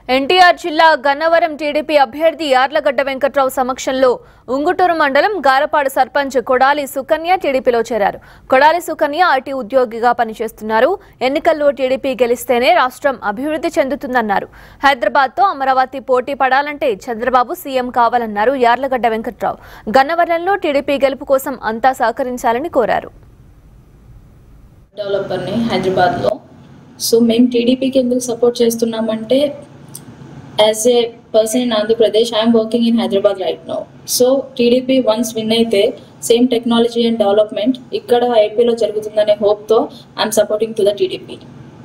ఎన్టీఆర్ జిల్లా గన్నవరం టీడీపీ అభ్యర్థి యార్లగడ్డ వెంకట్రావు సమక్షంలో ఉంగుటూరు మండలం గారపాడు సర్పంచ్ కొడాలి సుకన్య టీడీపీలో చేరారు కొడాలి సుకన్య ఐటీ ఉద్యోగిగా పనిచేస్తున్నారు ఎన్నికల్లో టీడీపీ గెలిస్తేనే రాష్ట్రం అభివృద్ధి చెందుతుందన్నారు హైదరాబాద్తో అమరావతి పోటీ పడాలంటే చంద్రబాబు సీఎం కావాలన్నారు యార్లగడ్డ వెంకట్రావు గన్నవరంలో టీడీపీ గెలుపు కోసం అంతా సహకరించాలని కోరారు డెవలపర్ని హైదరాబాద్లో సో మేము టీడీపీకి ఎందుకు సపోర్ట్ చేస్తున్నామంటే as a person in Andhra Pradesh I'm working in Hyderabad right now so TDP once win అయితే సేమ్ టెక్నాలజీ అండ్ డెవలప్మెంట్ ఇక్కడ ఏపీలో జరుగుతుందనే హోప్తో I'm supporting to the TDP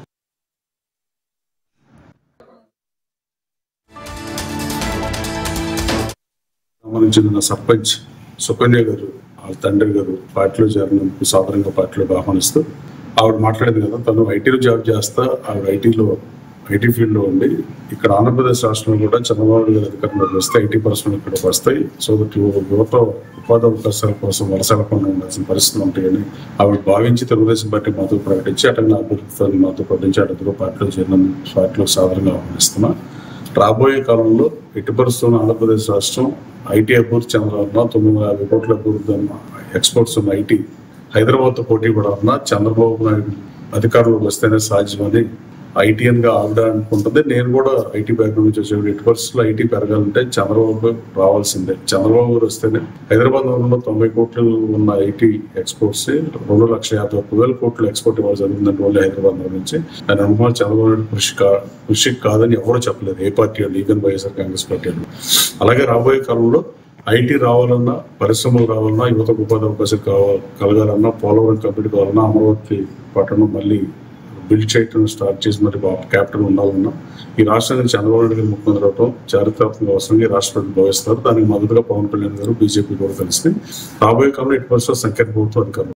సంబంధించిన సర్పంచ్ సుకన్య గారు వాళ్ళ తండ్రి గారు పార్టీలో చేరినందుకు సాధారణంగా పార్టీలోకి ఆహ్వానిస్తూ ఆవిడ మాట్లాడింది కదా తను ఐటీలో జాబ్ చేస్తా ఆవిడ ఐటీలో ఐటీ ఫీల్డ్లో ఉండి ఇక్కడ ఆంధ్రప్రదేశ్ రాష్ట్రంలో కూడా చంద్రబాబు గారి అధికారంలోకి వస్తే ఐటీ పరిశ్రమలు ఇక్కడికి వస్తాయి సో దట్ యువత ఉపాధి అవకాశాల కోసం వలస వెళ్లకుండా ఉండాల్సిన పరిస్థితులు ఉంటాయని ఆవిడ భావించి తెలుగుదేశం పార్టీ మాతో ప్రకటించి అటంగా అభ్యర్థులను మాతో ప్రకటించి అటంగా పార్టీలో చేరిన పార్టీలో సాధారణంగా ఆహ్వానిస్తున్నా రాబోయే కాలంలో ఎట్టి పరిస్థితుల్లో ఆంధ్రప్రదేశ్ రాష్ట్రం ఐటీ అభివృద్ధి చెందాలన్నా తొమ్మిది వందల యాభై కోట్ల అభివృద్ధి అన్న ఎక్స్పోర్ట్స్ ఉన్న ఐటీ హైదరాబాద్తో పోటీ పడాలన్నా చంద్రబాబు నాయుడు అధికారంలోకి వస్తేనే సాధ్యమని ఐటీఎన్ గా ఆవిడ అనుకుంటుంది నేను కూడా ఐటీ బ్యాక్గ్రౌండ్ నుంచి వచ్చేవాడు ఎట్టి పరిస్థితుల్లో ఐటీ పెరగాలంటే చంద్రబాబు రావాల్సిందే చంద్రబాబు గారు వస్తేనే హైదరాబాద్ నగరంలో తొంభై కోట్లు ఉన్న ఐటీ ఎక్స్పోర్ట్స్ రెండు లక్షల యాభై ఒక్క వేల కోట్లు ఎక్స్పోర్ట్ ఇవ్వాలి జరుగుతుందంటే వాళ్ళు హైదరాబాద్ నగరం నుంచి దాని అనుమానం చంద్రబాబు నాయుడు కృషి కా కృషి కాదని ఎవరు చెప్పలేదు ఏ పార్టీ వాళ్ళు ఈవెన్ వైఎస్ఆర్ కాంగ్రెస్ పార్టీ వాళ్ళు అలాగే రాబోయే కాలంలో ఐటీ రావాలన్నా పరిశ్రమలు రావాలన్నా యువతకు ఉపాధి అవకాశాలు కావాలి కలగాలన్నా పోలవరం కంప్లీట్ కావాలన్నా అమరావతి పట్టణం మళ్ళీ బిల్డ్ చేయటం స్టార్ట్ చేసి మరి క్యాపిటల్ ఉండాలన్నా ఈ రాష్ట్రానికి చంద్రబాబు నాయుడు గారు ముఖ్యమంత్రి అవడం చారిత్రాత్మక అవసరంగా ఈ రాష్ట్ర ప్రజలు భావిస్తారు దానికి మద్దతుగా పవన్ కళ్యాణ్ గారు బీజేపీ కూడా కలిసి రాబోయే కాలంలో ఎట్టి పరిస్థితుల్లో సంఖ్య ప్రభుత్వం అధికారులు